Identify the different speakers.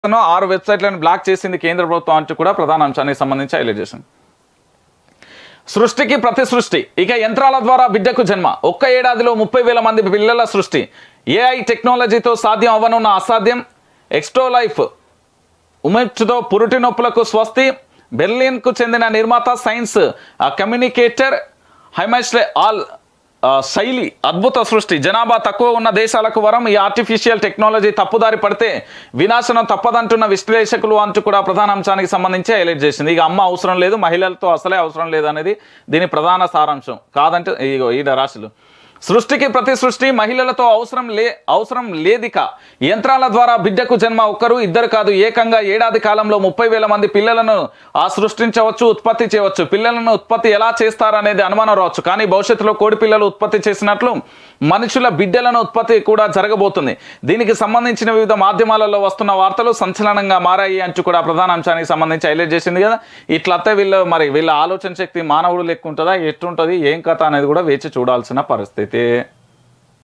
Speaker 1: ఆరు వెబ్సైట్లను బ్లాక్ చేసింది కేంద్ర ప్రభుత్వం అంటూ కూడా ప్రధాన అంశానికి సంబంధించి హైలైట్ చేసింది సృష్టికి ప్రతి సృష్టి ఇక యంత్రాల ద్వారా బిడ్డకు జన్మ ఒక్క ఏడాదిలో ముప్పై వేల మంది పిల్లల సృష్టి ఏఐ టెక్నాలజీతో సాధ్యం అవ్వనున్న అసాధ్యం ఎక్స్ట్రో లైఫ్ ఉమెచ్తో పురుటి నొప్పులకు స్వస్తి బెర్లిన్కు చెందిన నిర్మాత సైన్స్ ఆ కమ్యూనికేటర్ హైమైస్లే ఆల్ ఆ, శైలి అద్భుత సృష్టి జనాభా తక్కువ ఉన్న దేశాలకు వరం ఈ ఆర్టిఫిషియల్ టెక్నాలజీ తప్పుదారి పడితే వినాశనం తప్పదంటున్న విశ్లేషకులు అంటూ కూడా ప్రధాన అంశానికి సంబంధించి హైలైట్ చేసింది ఇక అమ్మ అవసరం లేదు మహిళలతో అసలే అవసరం లేదు అనేది దీని ప్రధాన సారాంశం కాదంటే ఇగో ఈడ రాశులు సృష్టికి ప్రతి సృష్టి మహిళలతో అవసరం లే అవసరం లేదిక యంత్రాల ద్వారా బిడ్డకు జన్మ ఒక్కరు ఇద్దరు కాదు ఏకంగా ఏడాది కాలంలో ముప్పై వేల మంది పిల్లలను ఆ సృష్టించవచ్చు ఉత్పత్తి చేయవచ్చు పిల్లలను ఉత్పత్తి ఎలా చేస్తారనేది అనుమానం రావచ్చు కానీ భవిష్యత్తులో కోడి పిల్లలు ఉత్పత్తి చేసినట్లు మనుషుల బిడ్డలను ఉత్పత్తి కూడా జరగబోతుంది దీనికి సంబంధించిన వివిధ మాధ్యమాలలో వస్తున్న వార్తలు సంచలనంగా మారాయి అంటూ కూడా ప్రధాన అంశానికి సంబంధించి హైలైట్ చేసింది కదా ఇట్లయితే వీళ్ళు మరి వీళ్ళ ఆలోచన శక్తి మానవుడు లెక్క ఉంటుందా ఎట్టుంటుంది ఏం కథ అనేది కూడా వేచి చూడాల్సిన పరిస్థితి